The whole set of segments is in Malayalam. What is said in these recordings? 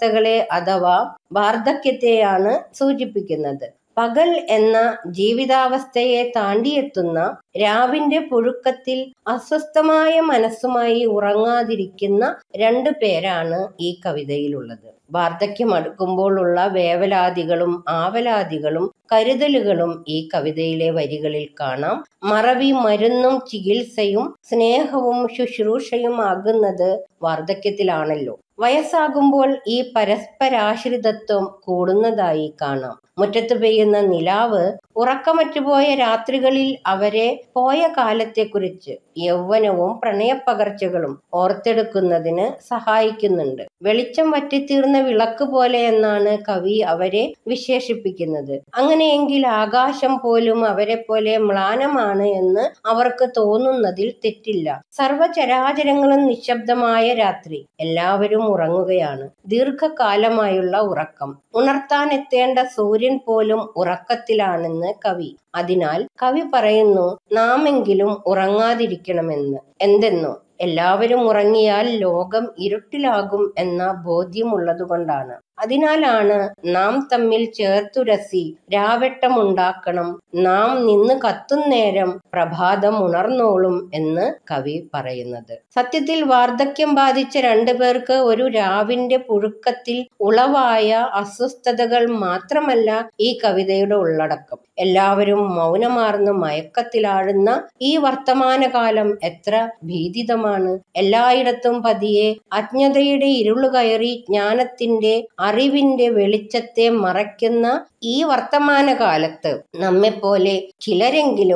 യുവാവസ്ഥകളെ അഥവാ വാർദ്ധക്യത്തെയാണ് സൂചിപ്പിക്കുന്നത് പകൽ എന്ന ജീവിതാവസ്ഥയെ താണ്ടിയെത്തുന്ന രാവിന്റെ പുഴുക്കത്തിൽ അസ്വസ്ഥമായ മനസ്സുമായി ഉറങ്ങാതിരിക്കുന്ന രണ്ടു പേരാണ് ഈ കവിതയിലുള്ളത് വാർദ്ധക്യം അടുക്കുമ്പോഴുള്ള വേവലാതികളും ആവലാതികളും കരുതലുകളും ഈ കവിതയിലെ വരികളിൽ കാണാം മറവി മരുന്നും ചികിത്സയും സ്നേഹവും ശുശ്രൂഷയും ആകുന്നത് വാർദ്ധക്യത്തിലാണല്ലോ വയസ്സാകുമ്പോൾ ഈ പരസ്പരാശ്രിതത്വം കൂടുന്നതായി കാണാം മുറ്റത്ത് പെയ്യുന്ന നിലാവ് ഉറക്കമറ്റുപോയ രാത്രികളിൽ അവരെ പോയ കാലത്തെക്കുറിച്ച് യൗവനവും പ്രണയപ്പകർച്ചകളും ഓർത്തെടുക്കുന്നതിന് സഹായിക്കുന്നുണ്ട് വെളിച്ചം വറ്റിത്തീർന്ന വിളക്ക് പോലെ എന്നാണ് കവി അവരെ വിശേഷിപ്പിക്കുന്നത് അങ്ങനെയെങ്കിൽ ആകാശം പോലും അവരെ പോലെ മ്ലാനമാണ് എന്ന് അവർക്ക് തോന്നുന്നതിൽ തെറ്റില്ല സർവചരാചരങ്ങളും നിശബ്ദമായ രാത്രി എല്ലാവരും ഉറങ്ങുകയാണ് ദീർഘകാലമായുള്ള ഉറക്കം ഉണർത്താൻ എത്തേണ്ട സൂര്യൻ പോലും ഉറക്കത്തിലാണെന്ന് കവി അതിനാൽ കവി പറയുന്നു നാമെങ്കിലും ഉറങ്ങാതിരിക്കണമെന്ന് എന്തെന്നോ എല്ലാവരും ഉറങ്ങിയാൽ ലോകം ഇരുട്ടിലാകും എന്ന ബോധ്യമുള്ളതുകൊണ്ടാണ് അതിനാലാണ് നാം തമ്മിൽ ചേർത്തുരസി രാവെട്ടമുണ്ടാക്കണം നാം നിന്ന് കത്തുന്നേരം പ്രഭാതം ഉണർന്നോളും എന്ന് കവി പറയുന്നത് സത്യത്തിൽ വാർദ്ധക്യം ബാധിച്ച രണ്ടു പേർക്ക് ഒരു രാവിന്റെ പുഴുക്കത്തിൽ ഉളവായ അസ്വസ്ഥതകൾ മാത്രമല്ല ഈ കവിതയുടെ ഉള്ളടക്കം എല്ലാവരും മൗനമാർന്ന് മയക്കത്തിലാഴുന്ന ഈ വർത്തമാനകാലം എത്ര ഭീതിതമാണ് എല്ലായിടത്തും പതിയെ അജ്ഞതയുടെ ഇരുളു കയറി ജ്ഞാനത്തിന്റെ അറിവിന്റെ വെളിച്ചത്തെ മറയ്ക്കുന്ന ഈ വർത്തമാനകാലത്ത് നമ്മെപ്പോലെ ചിലരെങ്കിലും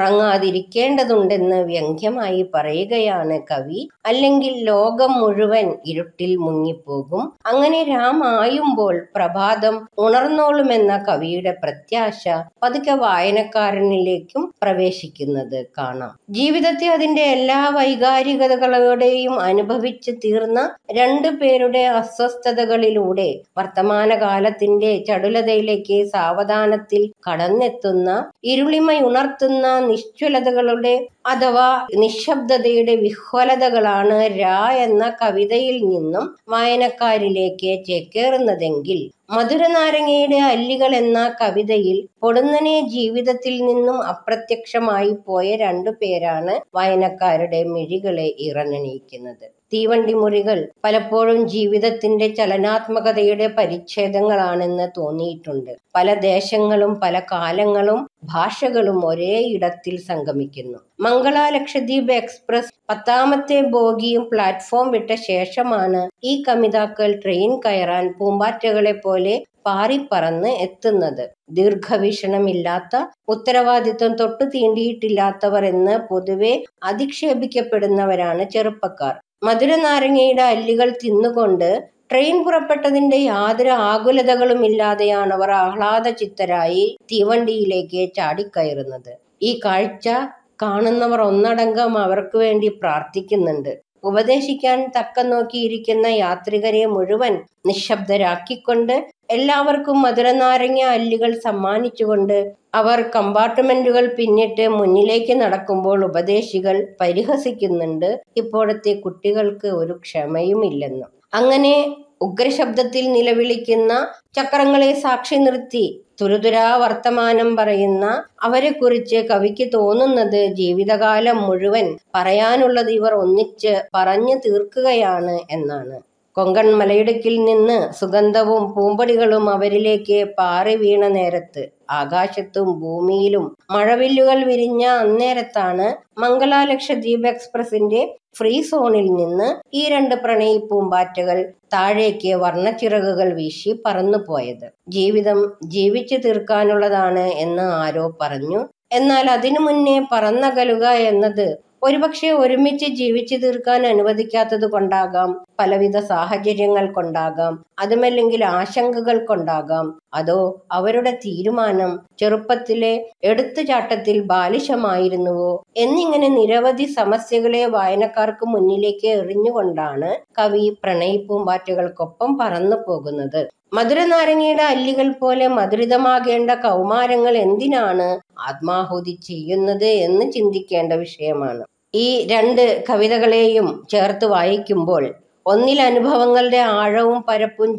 ഉറങ്ങാതിരിക്കേണ്ടതുണ്ടെന്ന് വ്യംഗ്യമായി പറയുകയാണ് കവി അല്ലെങ്കിൽ ലോകം മുഴുവൻ ഇരുട്ടിൽ മുങ്ങിപ്പോകും അങ്ങനെ രാം ആയുമ്പോൾ പ്രഭാതം ഉണർന്നോളുമെന്ന കവിയുടെ പ്രത്യാശ പതുക്കെ വായനക്കാരനിലേക്കും പ്രവേശിക്കുന്നത് കാണാം ജീവിതത്തെ അതിന്റെ എല്ലാ വൈകാരികതകളോടെയും അനുഭവിച്ച് തീർന്ന രണ്ടു പേരുടെ അസ്വസ്ഥതകളിലൂടെ വർത്തമാനകാലത്തിന്റെ ചടുലതയിലേക്ക് സാവധാനത്തിൽ കടന്നെത്തുന്ന ഇരുളിമയുണർത്തുന്ന നിശ്ചലതകളുടെ അഥവാ നിശബ്ദതയുടെ വിഹ്വലതകളാണ് രാ എന്ന കവിതയിൽ നിന്നും വായനക്കാരിലേക്ക് ചേക്കേറുന്നതെങ്കിൽ മധുരനാരങ്ങയുടെ അല്ലികൾ എന്ന കവിതയിൽ പൊടുന്നനെ ജീവിതത്തിൽ നിന്നും അപ്രത്യക്ഷമായി പോയ രണ്ടു പേരാണ് വായനക്കാരുടെ മിഴികളെ ഇറങ്ങണിയിക്കുന്നത് തീവണ്ടി മുറികൾ പലപ്പോഴും ജീവിതത്തിന്റെ ചലനാത്മകതയുടെ പരിച്ഛേദങ്ങളാണെന്ന് തോന്നിയിട്ടുണ്ട് പല ദേശങ്ങളും പല കാലങ്ങളും ഭാഷകളും ഒരേ ഇടത്തിൽ സംഗമിക്കുന്നു മംഗള ലക്ഷദ്വീപ് എക്സ്പ്രസ് പത്താമത്തെ ബോഗിയും പ്ലാറ്റ്ഫോം വിട്ട ശേഷമാണ് ഈ കമിതാക്കൾ ട്രെയിൻ കയറാൻ പൂമ്പാറ്റകളെ പോലെ പാറിപ്പറന്ന് എത്തുന്നത് ദീർഘവീക്ഷണമില്ലാത്ത ഉത്തരവാദിത്വം തൊട്ടു തീണ്ടിയിട്ടില്ലാത്തവർ എന്ന് പൊതുവെ അധിക്ഷേപിക്കപ്പെടുന്നവരാണ് ചെറുപ്പക്കാർ മധുരനാരങ്ങയുടെ അല്ലികൾ തിന്നുകൊണ്ട് ട്രെയിൻ പുറപ്പെട്ടതിന്റെ യാതൊരു ആകുലതകളും ഇല്ലാതെയാണ് അവർ ആഹ്ലാദ ചിത്തരായി തീവണ്ടിയിലേക്ക് ചാടിക്കയറുന്നത് ഈ കാഴ്ച കാണുന്നവർ ഒന്നടങ്കം അവർക്ക് വേണ്ടി പ്രാർത്ഥിക്കുന്നുണ്ട് ഉപദേശിക്കാൻ തക്കം നോക്കിയിരിക്കുന്ന യാത്രികരെ മുഴുവൻ നിശബ്ദരാക്കിക്കൊണ്ട് എല്ലാവർക്കും മധുരനാരങ്ങ അല്ലികൾ സമ്മാനിച്ചുകൊണ്ട് അവർ കമ്പാർട്ട്മെന്റുകൾ പിന്നിട്ട് മുന്നിലേക്ക് നടക്കുമ്പോൾ ഉപദേശികൾ പരിഹസിക്കുന്നുണ്ട് ഇപ്പോഴത്തെ കുട്ടികൾക്ക് ഒരു ക്ഷമയുമില്ലെന്ന് അങ്ങനെ ഉഗ്രശബ്ദത്തിൽ നിലവിളിക്കുന്ന ചക്രങ്ങളെ സാക്ഷി നിർത്തി തുരുതുരാ വർത്തമാനം പറയുന്ന അവരെ കുറിച്ച് കവിക്ക് തോന്നുന്നത് ജീവിതകാലം മുഴുവൻ പറയാനുള്ളത് ഇവർ ഒന്നിച്ച് പറഞ്ഞു തീർക്കുകയാണ് എന്നാണ് കൊങ്കൺ മലയിടുക്കിൽ നിന്ന് സുഗന്ധവും പൂമ്പൊടികളും അവരിലേക്ക് പാറി വീണ നേരത്ത് ആകാശത്തും ഭൂമിയിലും മഴവില്ലുകൾ വിരിഞ്ഞ അന്നേരത്താണ് മംഗള ലക്ഷദ്വീപ് എക്സ്പ്രസിന്റെ ഫ്രീ സോണിൽ നിന്ന് ഈ രണ്ട് പ്രണയി പൂമ്പാറ്റകൾ താഴേക്ക് വർണ്ണച്ചിറകുകൾ വീശി പറന്നുപോയത് ജീവിതം ജീവിച്ചു തീർക്കാനുള്ളതാണ് എന്ന് ആരോ പറഞ്ഞു എന്നാൽ അതിനു മുന്നേ പറന്നകലുക എന്നത് ഒരുപക്ഷെ ഒരുമിച്ച് ജീവിച്ചു തീർക്കാൻ അനുവദിക്കാത്തത് കൊണ്ടാകാം പലവിധ സാഹചര്യങ്ങൾ കൊണ്ടാകാം അതുമല്ലെങ്കിൽ ആശങ്കകൾ കൊണ്ടാകാം അതോ അവരുടെ തീരുമാനം ചെറുപ്പത്തിലെ എടുത്തുചാട്ടത്തിൽ ബാലിശമായിരുന്നുവോ എന്നിങ്ങനെ നിരവധി സമസ്യകളെ വായനക്കാർക്ക് മുന്നിലേക്ക് എറിഞ്ഞുകൊണ്ടാണ് കവി പ്രണയിപ്പൂമ്പാറ്റകൾക്കൊപ്പം പറന്നു പോകുന്നത് മധുരനാരങ്ങയുടെ അല്ലികൾ പോലെ മധുരിതമാകേണ്ട കൗമാരങ്ങൾ എന്തിനാണ് ആത്മാഹുതി ചെയ്യുന്നത് എന്ന് ചിന്തിക്കേണ്ട വിഷയമാണ് ഈ രണ്ട് കവിതകളെയും ചേർത്ത് വായിക്കുമ്പോൾ ഒന്നിൽ അനുഭവങ്ങളുടെ ആഴവും പരപ്പും